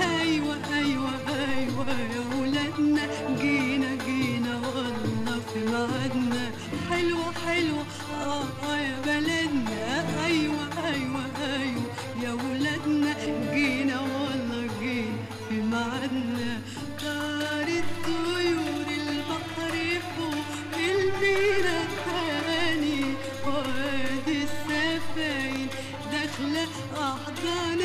ايوه ايوه ايوه يا ولادنا جينا جينا والله في ميعادنا حلوه حلوه اه آه يا بلدنا ايوه ايوه ايوه يا ولادنا جينا والله جينا في ميعادنا طارت طيور البحر فوق المينا التاني وادي السفاين داخله احضان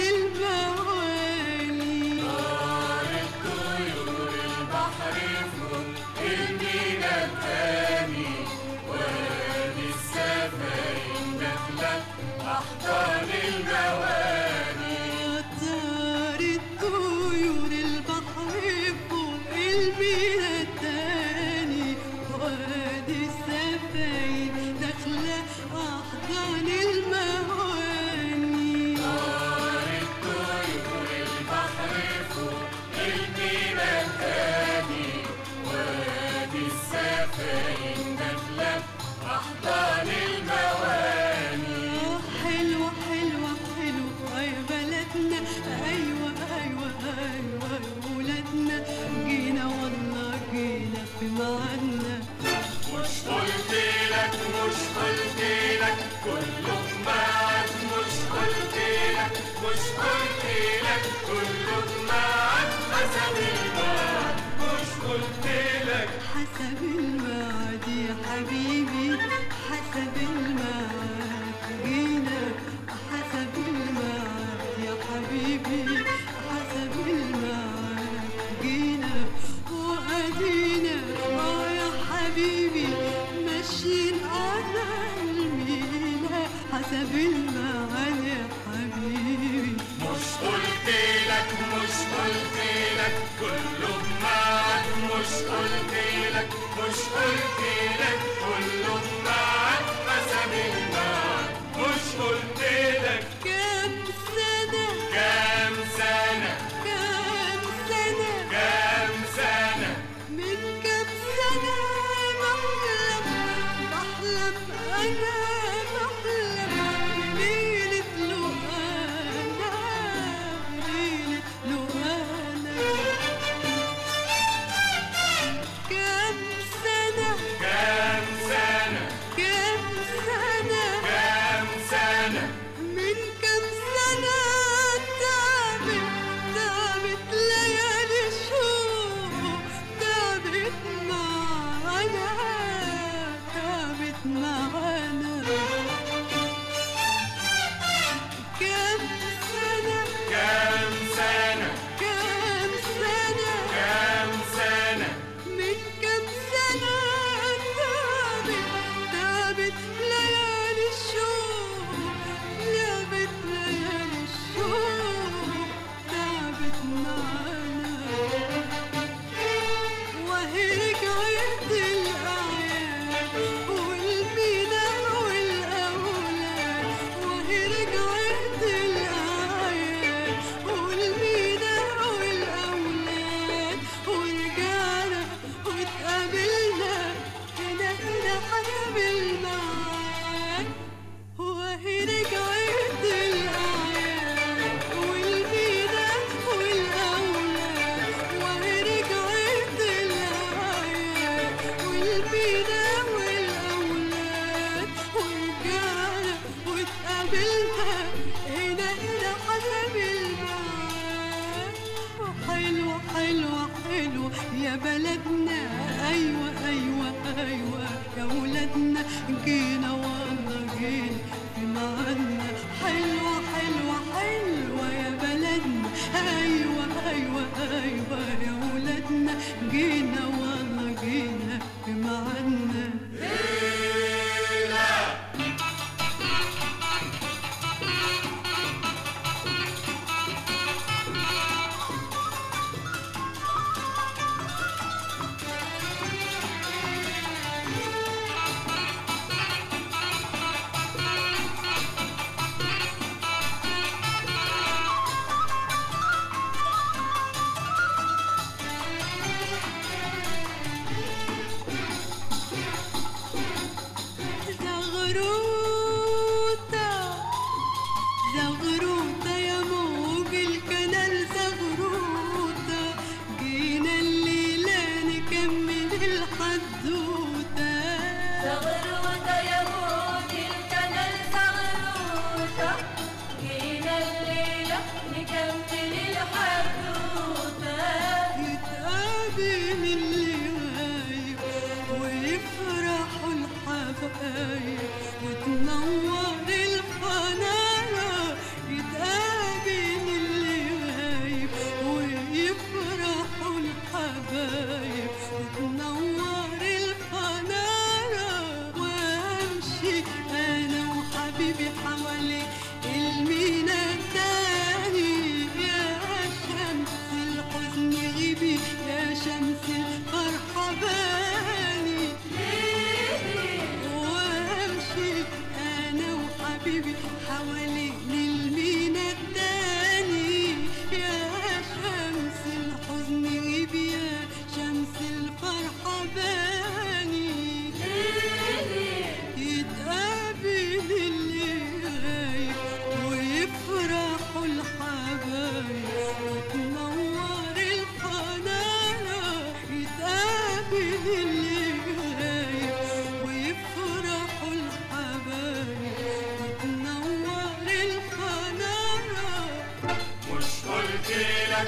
الموالي طارت طيور البحر فوق المينا التاني وادي السفاين داخلة أحضان المواني طارت طيور البحر فوق المينا التاني وادي السفاين داخله احضان المواني طارت طيور البحر فوق المينا التاني وادي السفاين داخلة أحضان المواني حلوة حلوة حلوة يا بلدنا أيوة أيوة أيوة يا ولادنا جينا والله جينا في ميعادنا مش قلت لك مش قلت لك كله معاك مش قلت لك مش قلت لك كله معاك حسب الميعاد مش قلت لك حسب الميعاد يا حبيبي حسب الميعاد جينا حسب الميعاد يا حبيبي حسب الميعاد جينا وأدينا آه يا حبيبي ماشيين على المينا حسب الميعاد يا حبيبي مش قلت لك مش قلت لك كله معاك مش قلت لك مش قلت لك كله معاك حسب الميعاد مش قلت لك كام سنة كام سنة كام سنة كام سنة من كم سنة بحلم بحلم أنا بحلم بليلة لقانا بليلة لقانا كم سنة كام سنة كم سنة كام سنة من كم سنة تعبت تعبت ليالي الشوق تعبت معانا تعبت معانا كم سنة كام سنة كم سنة كام سنة من كم سنة تعبت تعبت ليالي الشوق تعبت ليالي الشوق تعبت معانا وهي رجعت الأعياد والمينا والأولاد وهي رجعت الأعياد والمينا والأولاد ورجعنا واتقابلنا هنا هنا حسب الميعاد وهي رجعت الأعياد والمينا والأولاد وهي رجعت الأعياد والمينا والأولاد ورجعنا واتقابلنا هنا هنا حسب الميعاد حلوة حلوة حلوة يا بلدنا أيوة أيوة أيوة يا ولادنا جينا والله جينا في ميعادنا حلوة حلوة حلوة يا بلدنا أيوة أيوة أيوة يا ولادنا جينا والله جينا في ميعادنا زغروطة زغروطة يا موج الكنال زغروطة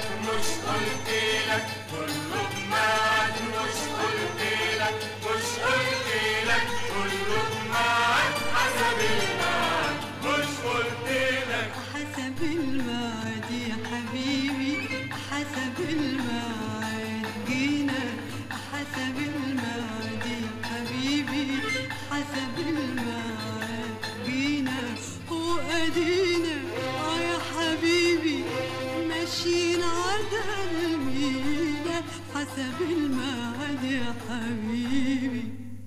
لك مش قلت لك كله بميعاد مش قلت لك مش قلت لك كله بميعاد حسب الميعاد مش قلت لك حسب الميعاد يا حبيبي حسب الميعاد جينا حسب الميعاد يا حبيبي حسب الميعاد جينا وأدينا آه يا حبيبي ماشيين عدى المينا حسب الميعاد يا حبيبي